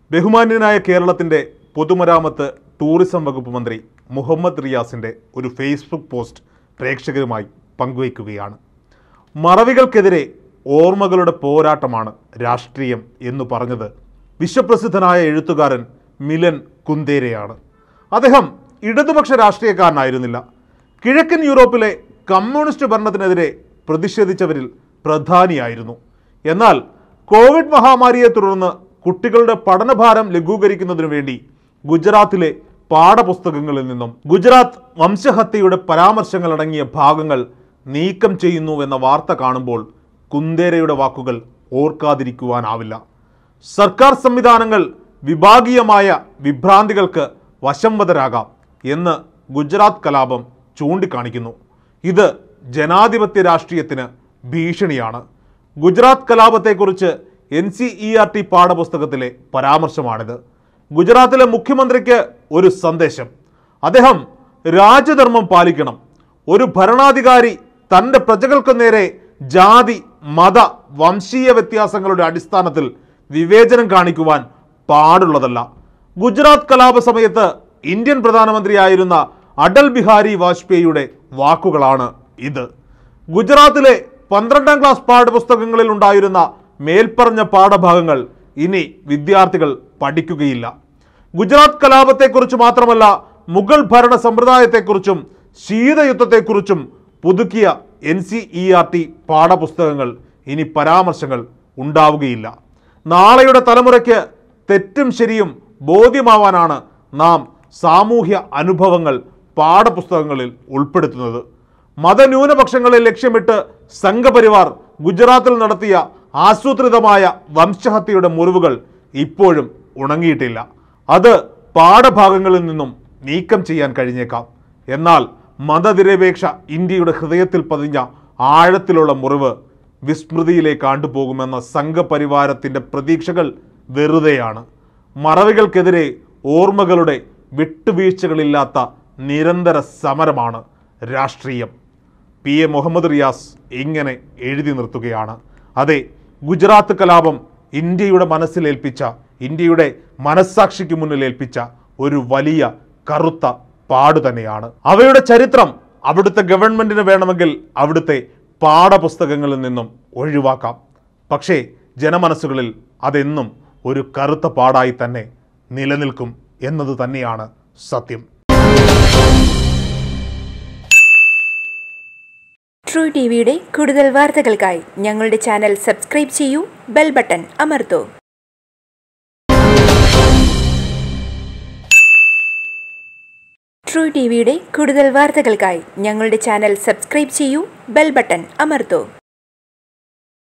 ബഹുമാന്യനായ കേരളത്തിൻ്റെ പൊതുമരാമത്ത് ടൂറിസം വകുപ്പ് മന്ത്രി മുഹമ്മദ് റിയാസിൻ്റെ ഒരു ഫേസ്ബുക്ക് പോസ്റ്റ് പ്രേക്ഷകരുമായി പങ്കുവയ്ക്കുകയാണ് മറവികൾക്കെതിരെ ഓർമ്മകളുടെ പോരാട്ടമാണ് രാഷ്ട്രീയം എന്ന് പറഞ്ഞത് വിശ്വപ്രസിദ്ധനായ എഴുത്തുകാരൻ മിലൻ കുന്തേരയാണ് അദ്ദേഹം ഇടതുപക്ഷ രാഷ്ട്രീയക്കാരനായിരുന്നില്ല കിഴക്കൻ യൂറോപ്പിലെ കമ്മ്യൂണിസ്റ്റ് ഭരണത്തിനെതിരെ പ്രതിഷേധിച്ചവരിൽ പ്രധാനിയായിരുന്നു എന്നാൽ കോവിഡ് മഹാമാരിയെ തുടർന്ന് കുട്ടികളുടെ പഠനഭാരം ലഘൂകരിക്കുന്നതിനു വേണ്ടി ഗുജറാത്തിലെ പാഠപുസ്തകങ്ങളിൽ നിന്നും ഗുജറാത്ത് വംശഹത്യയുടെ പരാമർശങ്ങൾ അടങ്ങിയ ഭാഗങ്ങൾ നീക്കം ചെയ്യുന്നു എന്ന വാർത്ത കാണുമ്പോൾ കുന്തേരയുടെ വാക്കുകൾ ഓർക്കാതിരിക്കുവാനാവില്ല സർക്കാർ സംവിധാനങ്ങൾ വിഭാഗീയമായ വിഭ്രാന്തികൾക്ക് വശംവദരാകാം എന്ന് ഗുജറാത്ത് കലാപം ചൂണ്ടിക്കാണിക്കുന്നു ഇത് ജനാധിപത്യ രാഷ്ട്രീയത്തിന് ഭീഷണിയാണ് ഗുജറാത്ത് കലാപത്തെക്കുറിച്ച് N C E R T പാഠപുസ്തകത്തിലെ പരാമർശമാണിത് ഗുജറാത്തിലെ മുഖ്യമന്ത്രിക്ക് ഒരു സന്ദേശം അദ്ദേഹം രാജധർമ്മം പാലിക്കണം ഒരു ഭരണാധികാരി തൻ്റെ പ്രജകൾക്ക് നേരെ ജാതി മത വംശീയ വ്യത്യാസങ്ങളുടെ അടിസ്ഥാനത്തിൽ വിവേചനം കാണിക്കുവാൻ പാടുള്ളതല്ല ഗുജറാത്ത് കലാപ സമയത്ത് ഇന്ത്യൻ പ്രധാനമന്ത്രിയായിരുന്ന അടൽ ബിഹാരി വാജ്പേയിയുടെ വാക്കുകളാണ് ഇത് ഗുജറാത്തിലെ പന്ത്രണ്ടാം ക്ലാസ് പാഠപുസ്തകങ്ങളിൽ ഉണ്ടായിരുന്ന മേൽപ്പറഞ്ഞ പാഠഭാഗങ്ങൾ ഇനി വിദ്യാർത്ഥികൾ പഠിക്കുകയില്ല ഗുജറാത്ത് കലാപത്തെക്കുറിച്ച് മാത്രമല്ല മുഗൾ ഭരണ സമ്പ്രദായത്തെക്കുറിച്ചും ശീതയുദ്ധത്തെക്കുറിച്ചും പുതുക്കിയ N C E R T പാഠപുസ്തകങ്ങൾ ഇനി പരാമർശങ്ങൾ ഉണ്ടാവുകയില്ല നാളെയുടെ തലമുറയ്ക്ക് തെറ്റും ശരിയും ബോധ്യമാവാനാണ് നാം സാമൂഹ്യ അനുഭവങ്ങൾ പാഠപുസ്തകങ്ങളിൽ ഉൾപ്പെടുത്തുന്നത് മതന്യൂനപക്ഷങ്ങളെ ലക്ഷ്യമിട്ട് സംഘപരിവാർ ഗുജറാത്തിൽ നടത്തിയ ആസൂത്രിതമായ വംശഹത്യയുടെ മുറിവുകൾ ഇപ്പോഴും ഉണങ്ങിയിട്ടില്ല അത് പാഠഭാഗങ്ങളിൽ നിന്നും നീക്കം ചെയ്യാൻ കഴിഞ്ഞേക്കാം എന്നാൽ മതനിരപേക്ഷ ഇന്ത്യയുടെ ഹൃദയത്തിൽ പതിഞ്ഞ ആഴത്തിലുള്ള മുറിവ് വിസ്മൃതിയിലേക്ക് ആണ്ടുപോകുമെന്ന സംഘപരിവാരത്തിൻ്റെ പ്രതീക്ഷകൾ വെറുതെയാണ് മറവികൾക്കെതിരെ ഓർമ്മകളുടെ വിട്ടുവീഴ്ചകളില്ലാത്ത നിരന്തര സമരമാണ് രാഷ്ട്രീയം പി എ മുഹമ്മദ് റിയാസ് ഇങ്ങനെ എഴുതി നിർത്തുകയാണ് അതെ ഗുജറാത്ത് കലാപം ഇന്ത്യയുടെ മനസ്സിലേൽപ്പിച്ച ഇന്ത്യയുടെ മനസ്സാക്ഷിക്ക് മുന്നിൽ ഏൽപ്പിച്ച ഒരു വലിയ കറുത്ത പാട് തന്നെയാണ് അവയുടെ ചരിത്രം അവിടുത്തെ ഗവൺമെന്റിന് വേണമെങ്കിൽ അവിടുത്തെ പാഠപുസ്തകങ്ങളിൽ നിന്നും ഒഴിവാക്കാം പക്ഷേ ജനമനസ്സുകളിൽ അതെന്നും ഒരു കറുത്ത പാടായി തന്നെ നിലനിൽക്കും എന്നത് തന്നെയാണ് സത്യം ട്രൂ ടി വിയുടെ കൂടുതൽ വാർത്തകൾക്കായി ഞങ്ങളുടെ ചാനൽ സബ്സ്ക്രൈബ് ചെയ്യൂ ബെൽ ബട്ടൺ അമർത്തൂ ട്രൂ ടി വിയുടെ കൂടുതൽ വാർത്തകൾക്കായി ഞങ്ങളുടെ ചാനൽ സബ്സ്ക്രൈബ് ചെയ്യൂ ബെൽ ബട്ടൺ അമർത്തൂ